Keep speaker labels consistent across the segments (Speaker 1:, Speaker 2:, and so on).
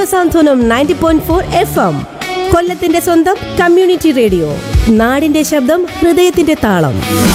Speaker 1: സാന്ത്വനം ninety point four F M കൊല്ലത്തിന്റെ സ്വന്തം community radio നാടിന്റെ ശബ്ദം ഹൃദയത്തിന്റെ താളം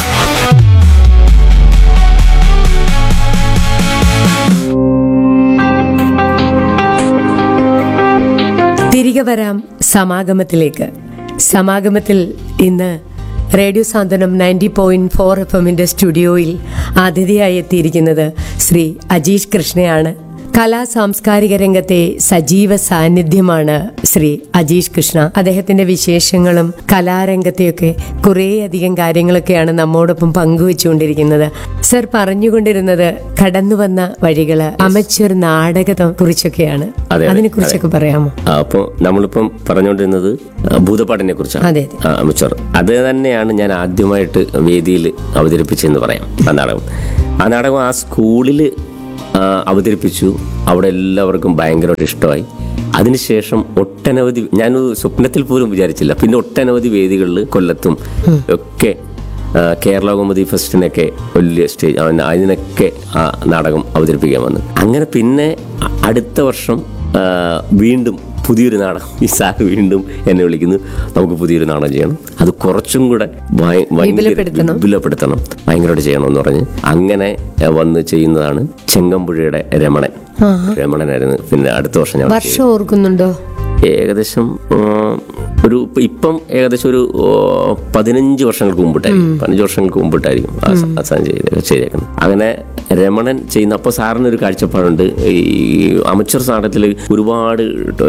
Speaker 1: തിരികെ വരാം സമാഗമത്തിലേക്ക് സമാഗമത്തിൽ ഇന്ന് radio Santhwanam ninety point four F എമ്മിന്റെ സ്റ്റുഡിയോയിൽ അതിഥിയായി എത്തിയിരിക്കുന്നത് ശ്രീ അജീഷ് കൃഷ്ണയാണ് കലാ സാംസ്കാരിക രംഗത്തെ സജീവ സാന്നിധ്യമാണ് ശ്രീ അജീഷ് കൃഷ്ണ അദ്ദേഹത്തിന്റെ വിശേഷങ്ങളും കലാരംഗത്തെയൊക്കെ കുറേയധികം കാര്യങ്ങളൊക്കെയാണ് നമ്മോടൊപ്പം പങ്കുവെച്ചുകൊണ്ടിരിക്കുന്നത് സർ പറഞ്ഞുകൊണ്ടിരുന്നത് കടന്നു വന്ന വഴികള് അമച്ചർ നാടകത്തെ കുറിച്ചൊക്കെയാണ്
Speaker 2: അതെ,
Speaker 1: അതിനെ കുറിച്ചൊക്കെ പറയാമോ
Speaker 2: അപ്പോൾ നമ്മളിപ്പം പറഞ്ഞുകൊണ്ടിരുന്നത് ഭൂതപ്പാടിനെ കുറിച്ചാണ്
Speaker 1: അതെ,
Speaker 2: അമിച്ചർ അത് തന്നെയാണ് ഞാൻ ആദ്യമായിട്ട് വേദിയിൽ അവതരിപ്പിച്ചതെന്ന് പറയാം ആ നാടകം ആ നാടകം ആ സ്കൂളിൽ അവതരിപ്പിച്ചു അവിടെ എല്ലാവർക്കും ഭയങ്കരമായിട്ട് ഇഷ്ടമായി അതിനുശേഷം ഒട്ടനവധി ഞാൻ സ്വപ്നത്തിൽ പോലും വിചാരിച്ചില്ല പിന്നെ ഒട്ടനവധി വേദികളിൽ കൊല്ലത്തും ഒക്കെ ആ, കേരള കോമഡി ഫെസ്റ്റിനൊക്കെ വലിയ സ്റ്റേജ് അവൻ- അതിനൊക്കെ ആ നാടകം അവതരിപ്പിക്കാൻ വന്നു അങ്ങനെ പിന്നെ അ- അടുത്ത വർഷം ആ, വീണ്ടും പുതിയൊരു നാടകം ഈ സാറ് വീണ്ടും എന്നെ വിളിക്കുന്നു നമുക്ക് പുതിയൊരു നാടകം ചെയ്യണം അത് കുറച്ചും കൂടെ ഭയ- ഭയങ്കര
Speaker 1: വിപുലപ്പെടുത്തണം.
Speaker 2: വിപുലപ്പെടുത്തണം ഭയങ്കരമായിട്ട് ചെയ്യണമെന്ന് പറഞ്ഞ് അങ്ങനെ ആ, വന്ന് ചെയ്യുന്നതാണ് ചെങ്കമ്പുഴയുടെ രമണൻ രമണനായിരുന്നു പിന്നെ അടുത്ത വർഷം ഞാൻ
Speaker 1: വർഷം ഓർക്കുന്നുണ്ടോ
Speaker 2: ഏകദേശം ആ, ഒരു ഇപ്പ- ഇപ്പം ഏകദേശം ഒരു ആ, പതിനഞ്ച് വർഷങ്ങൾക്ക് മുമ്പിട്ടായിരിക്കും പതിനഞ്ച് വർഷങ്ങൾക്ക് മുമ്പിട്ടായിരിക്കും ആ സ- ആ സാധനം ചെയ്ത് ചെയ്തേക്കുന്നത് അങ്ങനെ രമണൻ ചെയ്യുന്ന അപ്പോൾ സാറിന് ഒരു കാഴ്ചപ്പാടുണ്ട് ഈ അമച്ചർ നാടകത്തിൽ ഒരുപാട്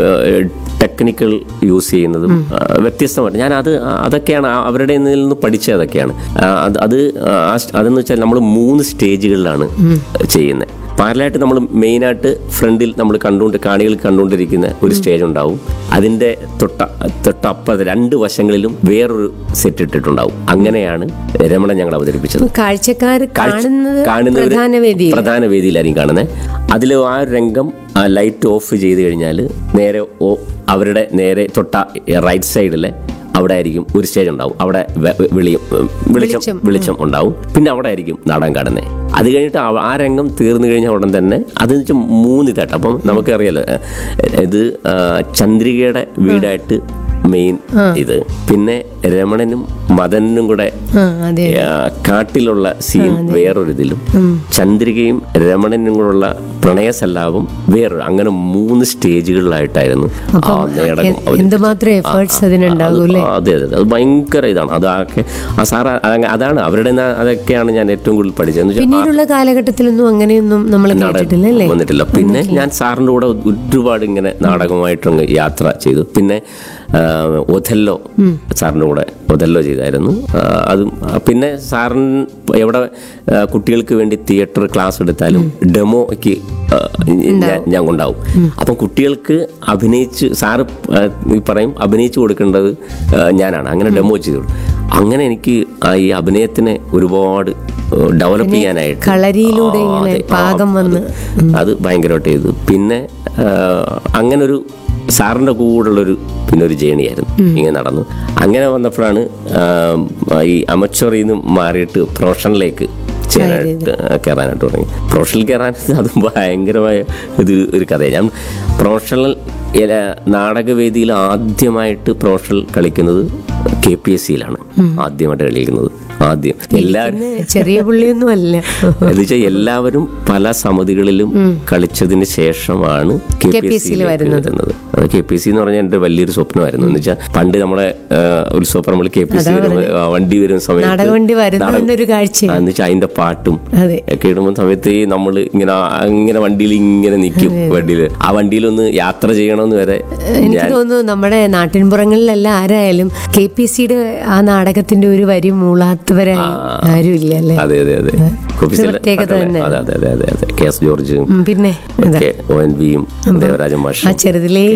Speaker 2: ടെക്നിക്കൽ യൂസ് ചെയ്യുന്നതും ആ, വ്യത്യസ്തമായിട്ട് ഞാൻ അത് അതൊക്കെയാണ് ആ- അവരുടെ കയ്യിൽ നിന്ന് പഠിച്ചത് അതൊക്കെയാണ് ആ, അത് അത് ആ സ്റ്റ- അതെന്ന് വെച്ചാൽ നമ്മൾ മൂന്ന് സ്റ്റേജുകളിലാണ് ചെയ്യുന്നത് പാരലായിട്ട് നമ്മൾ മെയിനായിട്ട് ഫ്രണ്ടിൽ നമ്മൾ കണ്ടുകൊണ്ട് കാണികൾ കണ്ടുകൊണ്ടിരിക്കുന്ന ഒരു സ്റ്റേജ് ഉണ്ടാവും അതിൻ്റെ തൊട്ട തൊട്ടപ്പുറത്ത് രണ്ട് വശങ്ങളിലും വേറൊരു സെറ്റ് ഇട്ടിട്ടുണ്ടാവും അങ്ങനെയാണ് രമണൻ ഞങ്ങൾ അവതരിപ്പിച്ചത്
Speaker 1: കാഴ്ചക്കാർ കാണുന്നത്
Speaker 2: കാണുന്നവര്
Speaker 1: പ്രധാന വേദി
Speaker 2: പ്രധാന വേദിയിലായിരിക്കും കാണുന്നത് അതിൽ ആ രംഗം ആ ലൈറ്റ് ഓഫ് ചെയ്ത് കഴിഞ്ഞാൽ നേരെ ഓ- അവരുടെ നേരെ തൊട്ട റൈറ്റ് സൈഡിലെ അവിടെ ആയിരിക്കും ഒരു സ്റ്റേജ് ഉണ്ടാവും അവിടെ വെ- വെ- വെളിയും ഉം, വെളിച്ചം വെളിച്ചം ഉണ്ടാവും പിന്നെ അവിടെ ആയിരിക്കും നാടകം കാണുന്നത് അത് കഴിഞ്ഞിട്ട് ആ- ആ രംഗം തീർന്നു കഴിഞ്ഞ ഉടൻ തന്നെ അത് വെച്ചാൽ മൂന്ന് ഇതായിട്ട് അപ്പം നമുക്കറിയാലോ ഏ, ഇത് ആ, ചന്ദ്രികയുടെ വീടായിട്ട് മെയിൻ ഇത് പിന്നെ രമണനും മദനും കൂടെ
Speaker 1: ആ അതെ
Speaker 2: ആ, കാട്ടിലുള്ള സീൻ വേറൊരു ഇതിലും ചന്ദ്രികയും രമണനും കൂടെയുള്ള പ്രണയസല്ലാപം വേറൊരു അങ്ങനെ മൂന്ന് സ്റ്റേജുകളിലായിട്ടായിരുന്നു ആ നാടകം അവതരിപ്പിച്ചത്.
Speaker 1: എന്തുമാത്രം എഫേർട്സ് അതിനുണ്ടാകും
Speaker 2: അത് അതെ അതെ അതെ. അത് ഭയങ്കര ഇതാണ് അതൊക്കെ ആ സാറ് അതങ്ങ- അതാണ് അവരുടെ ന- അതൊക്കെയാണ് ഞാൻ ഏറ്റവും കൂടുതൽ പഠിച്ചത് എന്ന് വെച്ചാൽ
Speaker 1: പിന്നീടുള്ള കാലഘട്ടത്തിലൊന്നും അങ്ങനെയൊന്നും നമ്മൾ കേട്ടിട്ടില്ല അല്ലേ
Speaker 2: വന്നിട്ടില്ല പിന്നെ ഞാൻ സാറിൻ്റെ കൂടെ ഒരുപാട് ഇങ്ങനെ നാടകമായിട്ടങ്ങ് യാത്ര ചെയ്തു പിന്നെ ആ, ഒഥല്ലോ സാറിൻ്റെ കൂടെ ഒഥല്ലോ ചെയ്തായിരുന്നു ആ, അതും ആ, പിന്നെ സാറിന് എവിടെ ആ, കുട്ടികൾക്ക് വേണ്ടി തിയേറ്റർ ക്ലാസ് എടുത്താലും ഡെമോയ്ക്ക് ആ, ഞാൻ ഞാൻ കൊണ്ടാവും അപ്പം കുട്ടികൾക്ക് അഭിനയിച്ച് സാറ് ആ, ഈ പറയും അഭിനയിച്ചു കൊടുക്കേണ്ടത് ആ, ഞാനാണ് അങ്ങനെ ഡെമോ ചെയ്തു കൊടുക്കും. അങ്ങനെ എനിക്ക് ആ ഈ അഭിനയത്തിനെ ഒരുപാട് ഡെവലപ്പ് ചെയ്യാനായിട്ട്
Speaker 1: കളരിയിലൂടെ
Speaker 2: ആ,
Speaker 1: ഇങ്ങനെ
Speaker 2: അതെ. ആ,
Speaker 1: പാകം വന്ന്
Speaker 2: അത് ഭയങ്കരമായിട്ട് ചെയ്തു പിന്നെ ആ, അങ്ങനൊരു സാറിൻ്റെ കൂടെയുള്ളൊരു പിന്നെ ഒരു ജേണിയായിരുന്നു ഇങ്ങനെ നടന്നു അങ്ങനെ വന്നപ്പോഴാണ് ആ, ഈ അമച്ചറിൽ നിന്ന് മാറിയിട്ട് പ്രൊഫഷനിലേക്ക് ചെയ്യാനായിട്ട് കയറാനായിട്ട് തുടങ്ങി പ്രൊഫഷണൽ കയറാൻ അത് ഭയങ്കരമായ ഇത് ഒരു കഥയാണ് ഞാൻ പ്രൊഫഷണൽ ഇല- നാടകവേദിയിൽ ആദ്യമായിട്ട് പ്രൊഫഷണൽ കളിക്കുന്നത് കെ പി എസ് സിയിലാണ് ആദ്യമായിട്ട് കളിക്കുന്നത് ആദ്യം എല്ലാവരും
Speaker 1: ഇന്ന് ചെറിയ പുള്ളിയൊന്നും അല്ല
Speaker 2: എന്ന് വെച്ചാൽ എല്ലാവരും പല സമിതികളിലും കളിച്ചതിന് ശേഷമാണ് കെ പി എസ് സിയിൽ വരുന്നത് അത് കെ പി എസ് സി എന്ന് പറഞ്ഞാൽ എന്റെ വലിയൊരു സ്വപ്നമായിരുന്നു എന്ന് വെച്ചാൽ പണ്ട് നമ്മുടെ ആ, ഉത്സവപ്പറമ്പിൽ കെ പി എസ് സി വണ്ടി വരുന്ന സമയത്ത്
Speaker 1: നാടകവണ്ടി വരുന്നു
Speaker 2: നാടകം-
Speaker 1: എന്നൊരു കാഴ്ച
Speaker 2: ആ, എന്ന് വെച്ചാൽ അതിന്റെ പാട്ടും
Speaker 1: അതെ
Speaker 2: ഒക്കെ ഇടുമ്പോൾ സമയത്ത് നമ്മൾ ഇങ്ങനെ ഇങ്ങനെ വണ്ടിയിൽ ഇങ്ങനെ നിൽക്കും വണ്ടിയിൽ ആ വണ്ടിയിലൊന്ന് യാത്ര ചെയ്യണമെന്ന് വരെ
Speaker 1: എനിക്ക് തോന്നുന്നു നമ്മുടെ നാട്ടിൻപുറങ്ങളിലെല്ലാം ആരായാലും കെ പി സിയുടെ ആ നാടകത്തിന്റെ ഒരു വരി മൂളാത്തവരായി ആരും ഇല്ല അല്ലേ
Speaker 2: അതെ അതെ അതെ ഓഫീസിലെ
Speaker 1: പ്രത്യേകത
Speaker 2: പാട്ടുകളെ-
Speaker 1: തന്നെ.
Speaker 2: അതെ അതെ അതെ അതെ അതെ കെ എസ് ജോർജും
Speaker 1: ഉം, പിന്നെ
Speaker 2: ഒക്കെ ഒ എൻ വിയും ദേവരാജൻ മാഷും
Speaker 1: ആ ചെറുതിലേ ഈ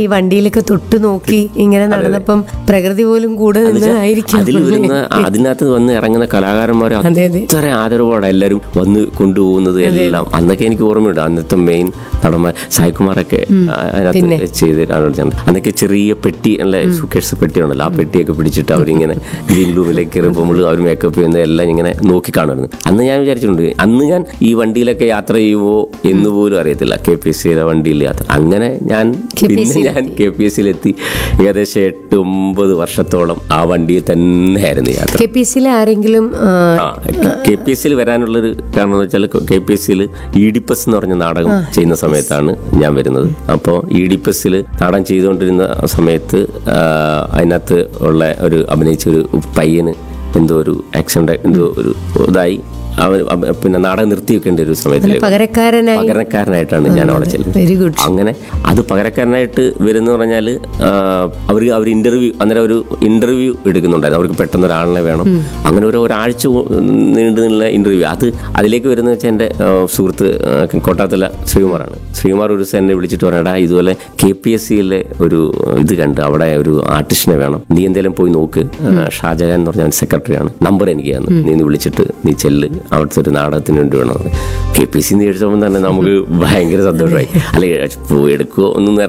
Speaker 1: വണ്ടിയിലൊക്കെ തൊട്ടു നോക്കി ഇങ്ങനെ നടന്നപ്പം പ്രകൃതി പോലും കൂടെ നിന്നതായിരിക്കും
Speaker 2: അതിൽ വരുന്ന അതിനകത്ത് വന്ന് ഇറങ്ങുന്ന കലാകാരന്മാരെ
Speaker 1: അതെ അതെ
Speaker 2: അത്ര ആദരവോടെ എല്ലാവരും വന്ന് കൊണ്ടുപോകുന്നത് എല്ലാം അന്നൊക്കെ എനിക്ക് ഓർമ്മയുണ്ട് അന്നത്തെ മെയിൻ നടന്മാർ സായികുമാറൊക്കെ അതിനകത്ത് ചെയ്തിട്ടാണ് അന്നൊക്കെ ചെറിയ പെട്ടി അല്ലെ സുക്കേഴ്സ് പെട്ടി ഉണ്ടല്ലോ ആ പെട്ടിയൊക്കെ പിടിച്ചിട്ട് അവരിങ്ങനെ ഗ്രീൻ റൂമിലേക്ക് കയറുമ്പോൾ അവർ മേക്കപ്പ് ചെയ്യുന്നത് എല്ലാം ഇങ്ങനെ നോക്കി കാണുമായിരുന്നു അന്ന് ഞാൻ വിചാരിച്ചിട്ടുണ്ട് അന്ന് ഞാൻ ഈ വണ്ടിയിലൊക്കെ യാത്ര ചെയ്യുമോ എന്ന് പോലും അറിയത്തില്ല കെ പി എസ് സിയുടെ വണ്ടിയിൽ യാത്ര അങ്ങനെ ഞാൻ പിന്നെ ഞാൻ കെ പി എസ് സിയിലെത്തി ഏകദേശം എട്ട് ഒമ്പത് വർഷത്തോളം ആ വണ്ടിയിൽ തന്നെയായിരുന്നു യാത്ര
Speaker 1: കെ പി സിയിലെ ആരെങ്കിലും ആ,
Speaker 2: കെ പി എസ് സിയിൽ വരാനുള്ളൊരു കാരണം എന്ന് വെച്ചാൽ കെ പി എസ് സിയിൽ ഇഡിപ്പസ് എന്ന് പറഞ്ഞ നാടകം ചെയ്യുന്ന സമയത്താണ് ഞാൻ വരുന്നത് അപ്പോൾ ഇഡിപ്പസിൽ നാടകം ചെയ്തുകൊണ്ടിരുന്ന സമയത്ത് ആ, അതിനകത്ത് ഉള്ള ഒരു അഭിനയിച്ച ഒരു പയ്യന് എന്തോ ഒരു ആക്സിഡന്റ് എന്തോ ഒരു ഇതായി അവൻ അവ- പിന്നെ നാടകം നിർത്തിവെക്കേണ്ട ഒരു സമയത്തിൽ
Speaker 1: പകരക്കാരനായി
Speaker 2: പകരക്കാരനായിട്ടാണ് ഞാൻ അവിടെ ചെല്ലുന്നത്
Speaker 1: വെരി ഗുഡ്
Speaker 2: അങ്ങനെ അത് പകരക്കാരനായിട്ട് വരുന്ന പറഞ്ഞാൽ അവർ അവർ ഇന്റർവ്യൂ അന്നേരം ഒരു ഇന്റർവ്യൂ എടുക്കുന്നുണ്ടായിരുന്നു അവർക്ക് പെട്ടെന്ന് ഒരാളിനെ വേണം അങ്ങനെ ഒരു ഒരാഴ്ച നീണ്ടു നിന്നുള്ള ഇന്റർവ്യൂ അത് അതിലേക്ക് വരുന്ന വെച്ചാൽ എൻ്റെ ആ, സുഹൃത്ത് ആ, കോട്ടാത്തല ശ്രീകുമാറാണ് ശ്രീകുമാർ ഒരു ദിവസം എന്നെ വിളിച്ചിട്ട് പറയടാ ഇതുപോലെ കെ പി എസ് സിയിലെ ഒരു ഇത് കണ്ട് അവിടെ ഒരു ആർട്ടിസ്റ്റിനെ വേണം നീ എന്തെങ്കിലും പോയി നോക്ക് ആ, ഷാജഹാൻ എന്ന് പറഞ്ഞ സെക്രട്ടറിയാണ് നമ്പർ എനിക്ക് തന്നു നീ ഒന്ന് വിളിച്ചിട്ട് നീ ചെല്ല് അവിടുത്തെ ഒരു നാടകത്തിന് വേണ്ടി വേണം കെ പി സി എഴുതുമ്പോൾ തന്നെ നമുക്ക് ഭയങ്കര സന്തോഷമായി അല്ലെ പോയി എടുക്കുമോ ഒന്നും